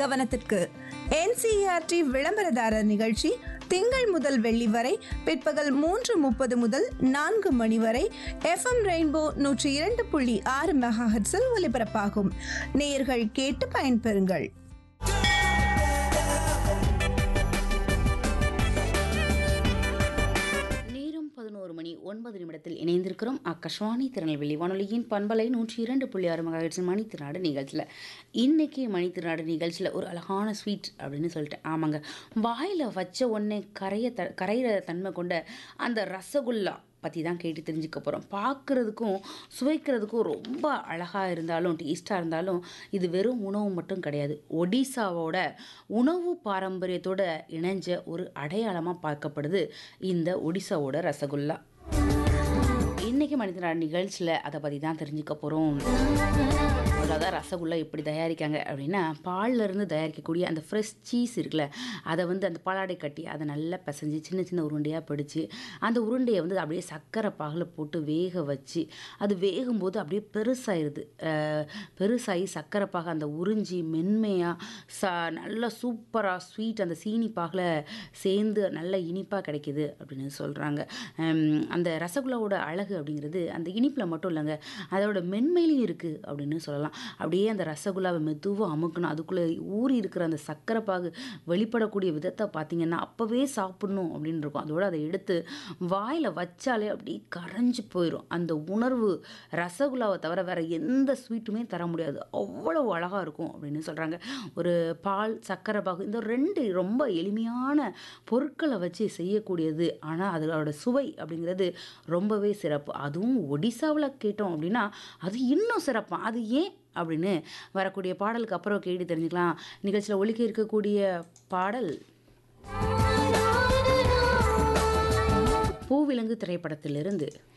கவனத்திற்கு என்சிஆர்டி விளம்பரதாரர் நிகழ்ச்சி திங்கள் முதல் வெள்ளி வரை பிற்பகல் மூன்று முப்பது முதல் நான்கு மணி வரை எஃப்எம் ரெயின்போ நூற்றி இரண்டு புள்ளி ஆறு மெகாஹெட்ஸில் ஒலிபரப்பாகும் நேயர்கள் கேட்டு பயன்பெறுங்கள் நேரம் பதினோரு மணி ஒன்பது நிமிடத்தில் இணைந்திருக்கிறோம் ஆகாஷ்வாணி திருநெல்வேலி வானொலியின் பண்பலை நூற்றி இரண்டு புள்ளி ஆறு மகாட்சி மணித்திருநாடு நிகழ்ச்சியில் இன்னைக்கு மணித்திருநாடு நிகழ்ச்சியில் ஒரு அழகான ஸ்வீட் அப்படின்னு சொல்லிட்டேன் ஆமாங்க வாயில் வச்ச உடனே கரைய த கரையிற தன்மை கொண்ட அந்த ரசகுல்லா பற்றி தான் கேட்டு தெரிஞ்சுக்க போகிறோம் பார்க்குறதுக்கும் சுவைக்கிறதுக்கும் ரொம்ப அழகாக இருந்தாலும் டேஸ்ட்டாக இருந்தாலும் இது வெறும் உணவு மட்டும் கிடையாது ஒடிசாவோட உணவு பாரம்பரியத்தோட இணைஞ்ச ஒரு அடையாளமாக பார்க்கப்படுது இந்த ஒடிசாவோட ரசகுல்லா இன்றைக்கி மனிதனார் நிகழ்ச்சியில் அதை பற்றி தான் தெரிஞ்சுக்க போகிறோம் அதாவது ரசகுல்லா எப்படி தயாரிக்காங்க அப்படின்னா பால்ல இருந்து தயாரிக்கக்கூடிய அந்த ஃப்ரெஷ் சீஸ் இருக்குல்ல அதை வந்து அந்த பாலாடை கட்டி அதை நல்லா பிசைஞ்சு சின்ன சின்ன உருண்டையாக பிடிச்சி அந்த உருண்டையை வந்து அப்படியே சர்க்கரை பாகில் போட்டு வேக வச்சு அது வேகும்போது அப்படியே பெருசாயிருது அஹ் பெருசாகி சர்க்கரை பாகு அந்த உறிஞ்சி மென்மையாக ச நல்ல சூப்பராக ஸ்வீட் அந்த சீனி பாகில் சேர்ந்து நல்ல இனிப்பாக கிடைக்கிது அப்படின்னு சொல்கிறாங்க அந்த ரசகுல்லாவோட அழகு அப்படிங்கிறது அந்த இனிப்பில் மட்டும் இல்லைங்க அதோட மென்மையிலையும் இருக்குது அப்படின்னு சொல்லலாம் அப்படியே அந்த ரசகுல்லாவை மெதுவாக அமுக்கணும் அதுக்குள்ளே ஊறி இருக்கிற அந்த சர்க்கரை பாகு வெளிப்படக்கூடிய விதத்தை பார்த்தீங்கன்னா அப்போவே சாப்பிடணும் அப்படின்னு இருக்கும் அதோட அதை எடுத்து வாயில் வச்சாலே அப்படியே கரைஞ்சு போயிடும் அந்த உணர்வு ரசகுல்லாவை தவிர வேறு எந்த ஸ்வீட்டுமே தர முடியாது அவ்வளவு அழகாக இருக்கும் அப்படின்னு சொல்கிறாங்க ஒரு பால் சர்க்கரை பாகு இந்த ரெண்டு ரொம்ப எளிமையான பொருட்களை வச்சு செய்யக்கூடியது ஆனால் அதோட சுவை அப்படிங்கிறது ரொம்பவே சிறப்பு அதுவும் ஒடிசாவில் கேட்டோம் அப்படின்னா அது இன்னும் சிறப்பு அது ஏன் அப்படின்னு வரக்கூடிய பாடலுக்கு அப்புறம் கேட்டு தெரிஞ்சுக்கலாம் நிகழ்ச்சியில் ஒலிக்க இருக்கக்கூடிய பாடல் பூவிலங்கு திரைப்படத்திலிருந்து